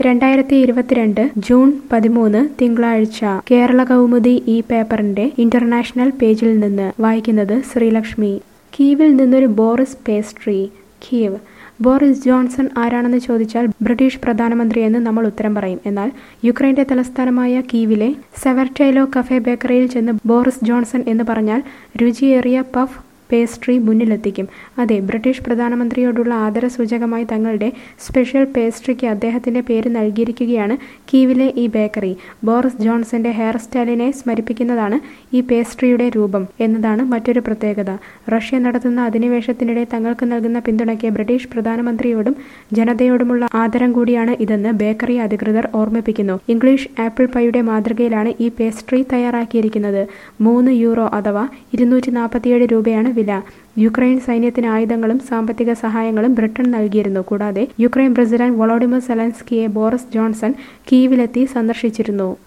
രണ്ടായിരത്തി ഇരുപത്തിരണ്ട് ജൂൺ പതിമൂന്ന് തിങ്കളാഴ്ച കേരള കൗമുദി ഈ പേപ്പറിന്റെ ഇന്റർനാഷണൽ പേജിൽ നിന്ന് വായിക്കുന്നത് ശ്രീലക്ഷ്മി കീവിൽ നിന്നൊരു Boris pastry Kyiv Boris Johnson ആരാണെന്ന് ചോദിച്ചാൽ ബ്രിട്ടീഷ് പ്രധാനമന്ത്രിയെന്ന് നമ്മൾ ഉത്തരം പറയും എന്നാൽ യുക്രൈന്റെ തലസ്ഥാനമായ കീവിലെ സെവർട്ടൈലോ കഫേ ബേക്കറിയിൽ ചെന്ന് ബോറിസ് ജോൺസൺ എന്ന് പറഞ്ഞാൽ രുചിയേറിയ പഫ് പേസ്ട്രി മുന്നിലെത്തിക്കും അതെ ബ്രിട്ടീഷ് പ്രധാനമന്ത്രിയോടുള്ള ആദരസൂചകമായി തങ്ങളുടെ സ്പെഷ്യൽ പേസ്ട്രിക്ക് അദ്ദേഹത്തിന്റെ പേര് നൽകിയിരിക്കുകയാണ് കീവിലെ ഈ ബേക്കറി ബോറിസ് ജോൺസന്റെ ഹെയർ സ്റ്റൈലിനെ സ്മരിപ്പിക്കുന്നതാണ് ഈ പേസ്ട്രിയുടെ രൂപം എന്നതാണ് മറ്റൊരു പ്രത്യേകത റഷ്യ നടത്തുന്ന അധിനിവേശത്തിനിടെ തങ്ങൾക്ക് നൽകുന്ന പിന്തുണയ്ക്ക് ബ്രിട്ടീഷ് പ്രധാനമന്ത്രിയോടും ജനതയോടുമുള്ള ആദരം കൂടിയാണ് ഇതെന്ന് ബേക്കറി അധികൃതർ ഓർമ്മിപ്പിക്കുന്നു ഇംഗ്ലീഷ് ആപ്പിൾ പൈയുടെ മാതൃകയിലാണ് ഈ പേസ്ട്രി തയ്യാറാക്കിയിരിക്കുന്നത് മൂന്ന് യൂറോ അഥവാ ഇരുന്നൂറ്റി നാൽപ്പത്തിയേഴ് രൂപയാണ് വില യുക്രൈൻ സൈന്യത്തിന് ആയുധങ്ങളും സാമ്പത്തിക സഹായങ്ങളും ബ്രിട്ടൻ നൽകിയിരുന്നു കൂടാതെ യുക്രൈൻ പ്രസിഡന്റ് വൊളോഡിമർ സെലൻസ്കിയെ ബോറിസ് ജോൺസൺ കീവിലെത്തി സന്ദർശിച്ചിരുന്നു